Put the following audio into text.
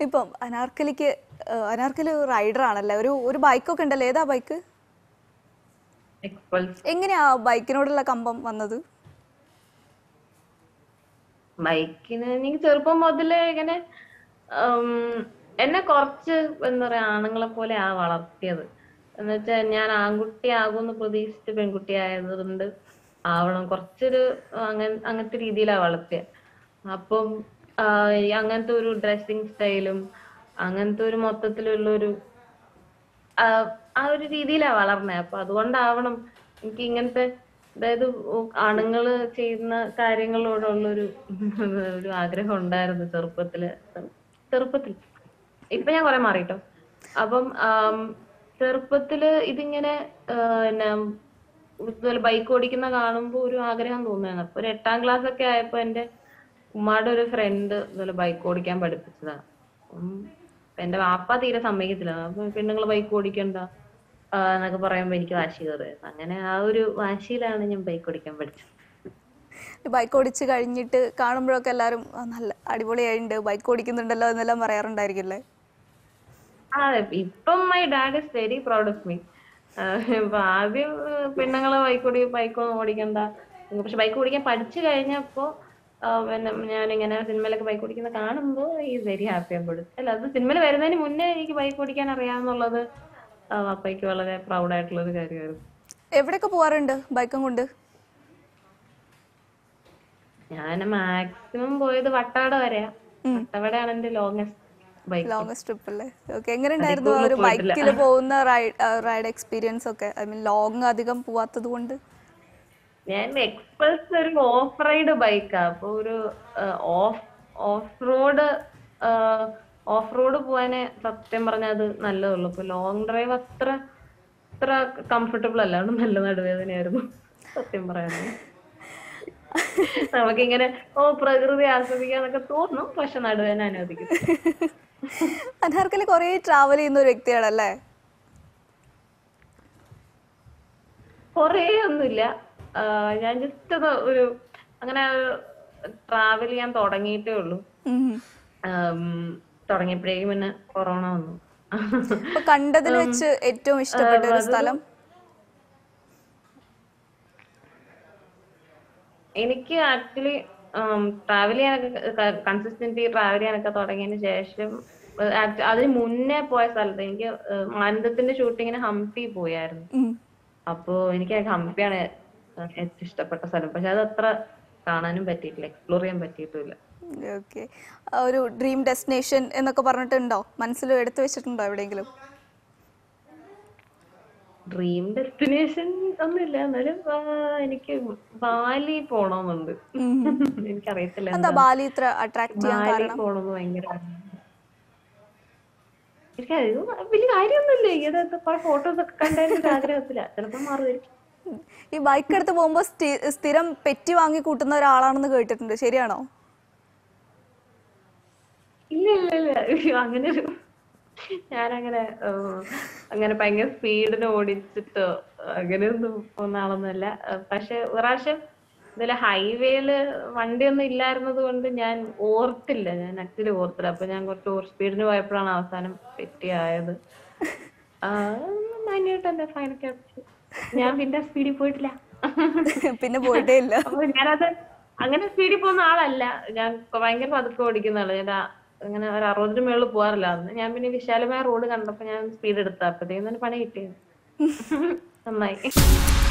ഇപ്പം അനാർക്കലിക്ക് ഏഹ്, അനാർക്കലി റൈഡർ ആണല്ലേ ഒരു ഒരു ബൈക്കൊക്കെ ഉണ്ടല്ലോ ഏതാ ബൈക്ക് എക്സ്പൾസ് എങ്ങനെയാ ആ ബൈക്കിനോടുള്ള കമ്പം വന്നത് ബൈക്കിന് എനിക്ക് ചെറുപ്പം മുതലേ ഇങ്ങനെ ഉം, എന്നെ കുറച്ച് എന്താ പറയാ ആണുങ്ങളെ പോലെ ആ വളർത്തിയത് എന്ന് വെച്ചാൽ ഞാൻ ആൺകുട്ടി ആകുമെന്ന് പ്രതീക്ഷിച്ച് പെൺകുട്ടി ആയതുകൊണ്ട് ആവണം കുറച്ചൊരു അങ്ങ അങ്ങനത്തെ രീതിയിലാ വളർത്തിയ അപ്പം ആ, ഈ അങ്ങനത്തെ ഒരു ഡ്രസ്സിങ് സ്റ്റൈലും അങ്ങനത്തെ ഒരു മൊത്തത്തിലുള്ള ഒരു ആ ആ ഒരു രീതിയിലാ വളർന്നത് അപ്പൊ അതുകൊണ്ടാവണം എനിക്ക് ഇങ്ങനത്തെ അതായത് ആണുങ്ങള് ചെയ്യുന്ന കാര്യങ്ങളോടുള്ളൊരു ഒരു ആഗ്രഹം ഉണ്ടായിരുന്നു ചെറുപ്പത്തില് ചെറുപ്പത്തിൽ ഇപ്പൊ ഞാൻ കുറെ മാറിട്ടോ അപ്പം ആം, ചെറുപ്പത്തില് ഇതിങ്ങനെ ആ, പിന്നെ ഇതുപോലെ ബൈക്ക് ഓടിക്കുന്ന കാണുമ്പോ ഒരു ആഗ്രഹം തോന്നുകയാണ് അപ്പൊ ഒരു എട്ടാം ക്ലാസ് ഒക്കെ ആയപ്പോ എന്റെ ഉമ്മാടെ ഒരു ഫ്രണ്ട് ഇതുപോലെ ബൈക്ക് ഓടിക്കാൻ പഠിപ്പിച്ചതാ ഉം. അപ്പൊ എന്റെ വാപ്പ തീരെ സമ്മതിക്കത്തില്ല അപ്പൊ പെണ്ണുങ്ങൾ ബൈക്ക് ഓടിക്കണ്ട ആ, എന്നൊക്കെ പറയുമ്പോ എനിക്ക് വാശി കയറുമായിരുന്നു അങ്ങനെ ആ ഒരു വാശിയിലാണ് ഞാൻ ബൈക്ക് ഓടിക്കാൻ പഠിച്ചത് ബൈക്ക് ഓടിച്ച് കഴിഞ്ഞിട്ട് കാണുമ്പോഴൊക്കെ എല്ലാവരും "ആ, നല്ല അടിപൊളിയായിട്ടുണ്ട് ബൈക്ക് ഓടിക്കുന്നുണ്ടല്ലോ എന്നെല്ലാം പറയാറുണ്ടായിരിക്കില്ലേ അതെ ഇപ്പം my dad is very proud of me ഇപ്പൊ ആദ്യം ഏഹ്, പെണ്ണുങ്ങളെ ബൈക്ക് ഓടി ബൈക്കൊന്നും ഓടിക്കണ്ട പക്ഷെ ബൈക്ക് ഓടിക്കാൻ പഠിച്ചു കഴിഞ്ഞപ്പോ ആ, പിന്നെ ഞാനിങ്ങനെ സിനിമയിലൊക്കെ ബൈക്ക് ഓടിക്കുന്ന കാണുമ്പോ ഈസ് വെരി ഹാപ്പി അബൌട്ട് അല്ല അത് സിനിമയിൽ വരുന്നതിന് മുന്നേ എനിക്ക് ബൈക്ക് ഓടിക്കാൻ അറിയാമെന്നുള്ളത് ആ, അപ്പയ്ക്ക് വളരെ പ്രൗഡ് ആയിട്ടുള്ള ഒരു കാര്യമായിരുന്നു എവിടെയൊക്കെ പോവാറുണ്ട് ബൈക്കും കൊണ്ട് ഞാൻ മാക്സിമം പോയത് വട്ടാട വരെയാ വട്ടവടയാണ് എന്റെ ലോങ്സ്റ്റ് ബൈക്ക് ലോങ്സ്റ്റ് ട്രിപ്പ് അല്ലേ ഓക്കെ എങ്ങനെ ഉണ്ടായിരുന്നു ആ കൂടുതൽ ഒരു പോയിട്ടില്ല. ബൈക്കിൽ പോകുന്ന റൈഡ് റൈഡ് എക്സ്പീരിയൻസ് ഒക്കെ ഐ മീൻ ലോങ് അധികം പോവാത്തത് കൊണ്ട് ഞാൻ എക്സ്പൾസ് ഒരു ഓഫ് റൈഡ് ബൈക്കാ അപ്പൊ ഒരു off off road off road പോവാനേ സത്യം പറഞ്ഞാൽ അത് നല്ലതുള്ളൂ ഇപ്പൊ ലോങ് ഡ്രൈവ് അത്ര അത്ര കംഫർട്ടബിൾ അല്ല അതുകൊണ്ട് നല്ല നടുവേദനയായിരുന്നു സത്യം പറയാനേ നമുക്കിങ്ങനെ ഓ പ്രകൃതി ആസ്വദിക്കാന്നൊക്കെ തോന്നും പക്ഷെ നടുവേദന അനുവദിക്കും അനാർക്കലി കുറേ ട്രാവൽ ചെയ്യുന്ന ഒരു വ്യക്തിയാണല്ലേ കൊറേ ഒന്നുമില്ല ആഹ് ഞാൻ ജസ്റ്റ് അത് ഒരു അങ്ങനെ ട്രാവൽ ചെയ്യാൻ തുടങ്ങിയിട്ടേ ഉള്ളൂ ഉം. ആം, തുടങ്ങിയപ്പോഴേക്കും പിന്നെ കൊറോണ വന്നു അപ്പൊ കണ്ടതിൽ വെച്ച് ഏറ്റവും ഇഷ്ടപ്പെട്ട ഒരു സ്ഥലം എനിക്ക് ആക്ച്വലി ട്രാവൽ ചെയ്യാനൊക്കെ കൺസിസ്റ്റന്റ് ട്രാവൽ ചെയ്യാനൊക്കെ തുടങ്ങിയതിന് ശേഷം ഏഹ്, act- അതിന് മുന്നേ പോയ സ്ഥലത്ത് എനിക്ക് ഏഹ്, മാനന്തത്തിന്റെ ഷൂട്ടിങ്ങിന് ഹംപി പോയായിരുന്നു ഉം. അപ്പോ എനിക്ക് ഹംപിയാണ് ഏറ്റവും ഇഷ്ടപ്പെട്ട സ്ഥലം പക്ഷെ അത് അത്ര കാണാനും പറ്റിയിട്ടില്ല എക്സ്പ്ലോർ ചെയ്യാൻ പറ്റിയിട്ടില്ല ഓക്കെ ഒരു ഡ്രീം ഡെസ്റ്റിനേഷൻ എന്നൊക്കെ പറഞ്ഞിട്ടുണ്ടോ മനസ്സിൽ എടുത്തു വെച്ചിട്ടുണ്ടോ എവിടെയെങ്കിലും ഡ്രീം ഡെസ്റ്റിനേഷൻ ഒന്നുമില്ല എന്നാലും ആ, എനിക്ക് ബാലി പോണമെന്നുണ്ട് എനിക്കറിയത്തില്ല എന്താ ബാലി ഇത്ര അട്രാക്ട് ചെയ്യാൻ ബാലി കാരണം പോണമെന്ന് ഭയങ്കര ആഗ്രഹം. എനിക്ക് അത് വലിയ കാര്യമൊന്നുമില്ല ഈയിടെ കുറെ ഫോട്ടോസ് ഒക്കെ കണ്ടതിന്റെ ഒരു ആഗ്രഹത്തില്ല ചിലപ്പോ മാറുമായിരിക്കും ഉം. ഈ ബൈക്ക് എടുത്ത് പോകുമ്പോൾ സ്ഥിരം പെറ്റി വാങ്ങി കൂട്ടുന്ന ഒരാളാണെന്ന് കേട്ടിട്ടുണ്ട് ശരിയാണോ ഇല്ല ഇല്ല ഇല്ല അയ്യോ, അങ്ങനെ ഒരു ഞാനങ്ങനെ ഏഹ്, അങ്ങനെ ഭയങ്കര സ്പീഡിന് ഓടിച്ചിട്ടോ അങ്ങനെയൊന്നും ഒന്ന ആളൊന്നുമല്ല ഏഹ്, പക്ഷെ ഒരു പ്രാവശ്യം ഇതില് ഹൈവേയില് വണ്ടിയൊന്നും ഇല്ലായിരുന്നത് കൊണ്ട് ഞാൻ ഓർത്തില്ല ഞാൻ ആക്ച്വലി ഓർത്തില്ല അപ്പൊ ഞാൻ കുറച്ച് ഓവർ സ്പീഡിന് പോയപ്പോഴാണ് അവസാനം പെറ്റിയായത് മാന്യമായിട്ട് എന്റെ ഫൈനൊക്കെ അടച്ചു ഞാൻ പിന്നെ സ്പീഡിൽ പോയിട്ടില്ല പിന്നെ പോയിട്ടേ ഇല്ല അപ്പൊ ഞാനത് അങ്ങനെ സ്പീഡിൽ പോകുന്ന ആളല്ല ഞാൻ ഭയങ്കര പതുക്കെ ഓടിക്കുന്ന ആള് ഞാൻ ആ- അങ്ങനെ ഒരു അറുപതിന് മേളിൽ പോകാറില്ല അന്ന് ഞാൻ പിന്നെ വിശാലമായ റോഡ് കണ്ടപ്പോ ഞാൻ സ്പീഡ് എടുത്ത അപ്പത്തേക്കും തന്നെ പണി കിട്ടിയത് നന്നായി